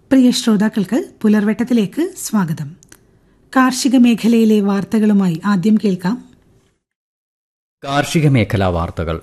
പ്രിയ ശ്രോതാക്കൾക്ക് പുലർവെട്ടത്തിലേക്ക് സ്വാഗതം കാർഷിക മേഖലയിലെ വാർത്തകളുമായി ആദ്യം കേൾക്കാം കാർഷിക മേഖലാ വാർത്തകൾ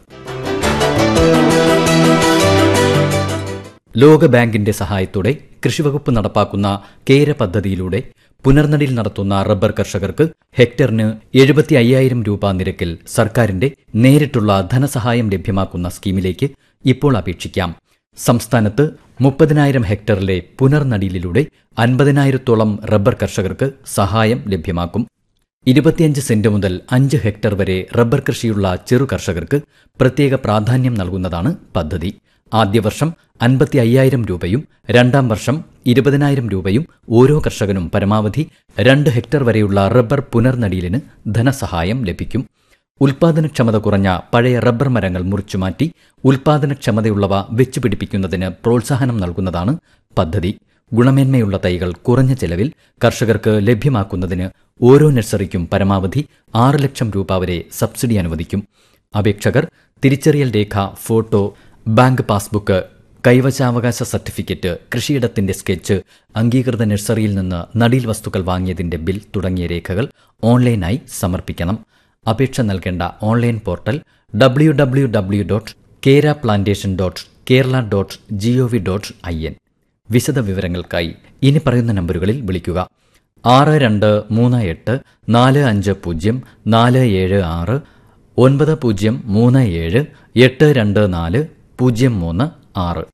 ലോകബാങ്കിന്റെ സഹായത്തോടെ കൃഷിവകുപ്പ് നടപ്പാക്കുന്ന കേര പദ്ധതിയിലൂടെ പുനർനടിൽ നടത്തുന്ന റബ്ബർ കർഷകർക്ക് ഹെക്ടറിന് എഴുപത്തി അയ്യായിരം രൂപ നിരക്കിൽ സർക്കാരിന്റെ നേരിട്ടുള്ള ധനസഹായം ലഭ്യമാക്കുന്ന സ്കീമിലേക്ക് ഇപ്പോൾ അപേക്ഷിക്കാം സംസ്ഥാനത്ത് മുപ്പതിനായിരം ഹെക്ടറിലെ പുനർനടീലിലൂടെ അൻപതിനായിരത്തോളം റബ്ബർ കർഷകർക്ക് സഹായം ലഭ്യമാക്കും ഇരുപത്തിയഞ്ച് സെന്റ് മുതൽ അഞ്ച് ഹെക്ടർ വരെ റബ്ബർ കൃഷിയുള്ള ചെറു കർഷകർക്ക് പ്രത്യേക പ്രാധാന്യം നൽകുന്നതാണ് പദ്ധതി ആദ്യ വർഷം അൻപത്തി അയ്യായിരം രൂപയും രണ്ടാം വർഷം ഇരുപതിനായിരം രൂപയും ഓരോ കർഷകനും പരമാവധി രണ്ട് ഹെക്ടർ വരെയുള്ള റബ്ബർ പുനർനടീലിന് ധനസഹായം ലഭിക്കും ഉൽപാദനക്ഷമത കുറഞ്ഞ പഴയ റബ്ബർ മരങ്ങൾ മുറിച്ചുമാറ്റി ഉൽപാദനക്ഷമതയുള്ളവ വെച്ചുപിടിപ്പിക്കുന്നതിന് പ്രോത്സാഹനം നൽകുന്നതാണ് പദ്ധതി ഗുണമേന്മയുള്ള തൈകൾ കുറഞ്ഞ ചെലവിൽ കർഷകർക്ക് ലഭ്യമാക്കുന്നതിന് ഓരോ നഴ്സറിക്കും പരമാവധി ആറ് ലക്ഷം രൂപ വരെ സബ്സിഡി അനുവദിക്കും അപേക്ഷകർ തിരിച്ചറിയൽ രേഖ ഫോട്ടോ ബാങ്ക് പാസ്ബുക്ക് കൈവശാവകാശ സർട്ടിഫിക്കറ്റ് കൃഷിയിടത്തിന്റെ സ്കെച്ച് അംഗീകൃത നഴ്സറിയിൽ നിന്ന് നടീൽ വസ്തുക്കൾ വാങ്ങിയതിന്റെ ബിൽ തുടങ്ങിയ രേഖകൾ ഓൺലൈനായി സമർപ്പിക്കണം അപേക്ഷ നൽകേണ്ട online portal W W W dot കേര plantation dot Kerala dot G O V dot I N വിശദ വിവരങ്ങൾക്കായി ഇനി പറയുന്ന നമ്പറുകളിൽ വിളിക്കുക ആറ് രണ്ട് മൂന്ന് എട്ട് നാല് അഞ്ച് പൂജ്യം നാല് ഏഴ് ആറ് ഒൻപത് പൂജ്യം മൂന്ന് ഏഴ് എട്ട് രണ്ട് നാല് പൂജ്യം മൂന്ന് ആറ്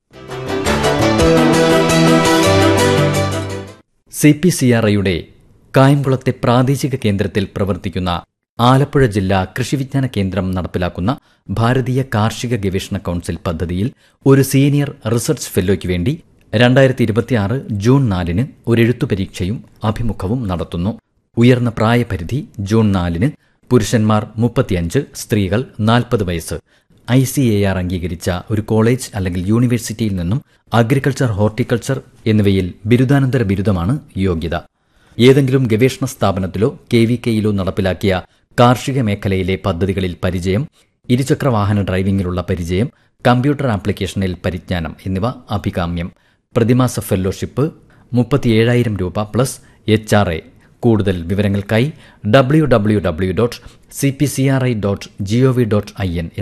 സി പി സി ആർ ഐയുടെ കായംകുളത്തെ പ്രാദേശിക കേന്ദ്രത്തിൽ പ്രവർത്തിക്കുന്ന ആലപ്പുഴ ജില്ലാ കൃഷിവിജ്ഞാന കേന്ദ്രം നടപ്പിലാക്കുന്ന ഭാരതീയ കാർഷിക ഗവേഷണ കൌൺസിൽ പദ്ധതിയിൽ ഒരു സീനിയർ റിസർച്ച് ഫെല്ലോയ്ക്ക് വേണ്ടി രണ്ടായിരത്തി ഇരുപത്തിയാറ് ജൂൺ നാലിന് ഒരു എഴുത്തു പരീക്ഷയും അഭിമുഖവും നടത്തുന്നു ഉയർന്ന പ്രായപരിധി ജൂൺ നാലിന് പുരുഷന്മാർ മുപ്പത്തിയഞ്ച് സ്ത്രീകൾ നാൽപ്പത് വയസ്സ് ഐ സി എ ആർ അംഗീകരിച്ച ഒരു കോളേജ് അല്ലെങ്കിൽ യൂണിവേഴ്സിറ്റിയിൽ നിന്നും അഗ്രികൾച്ചർ ഹോർട്ടിക്കൾച്ചർ എന്നിവയിൽ ബിരുദാനന്തര ബിരുദമാണ് യോഗ്യത ഏതെങ്കിലും ഗവേഷണ സ്ഥാപനത്തിലോ കെ വി കെയിലോ നടപ്പിലാക്കിയ കാർഷിക മേഖലയിലെ പദ്ധതികളിൽ പരിചയം ഇരുചക്രവാഹന ഡ്രൈവിംഗിലുള്ള പരിചയം കമ്പ്യൂട്ടർ ആപ്ലിക്കേഷനിൽ പരിജ്ഞാനം എന്നിവ അഭികാമ്യം പ്രതിമാസ ഫെല്ലോഷിപ്പ് മുപ്പത്തിയേഴായിരം രൂപ പ്ലസ് എച്ച് ആർ എ കൂടുതൽ വിവരങ്ങൾക്കായി W W W dot C P C R I dot G O V dot I N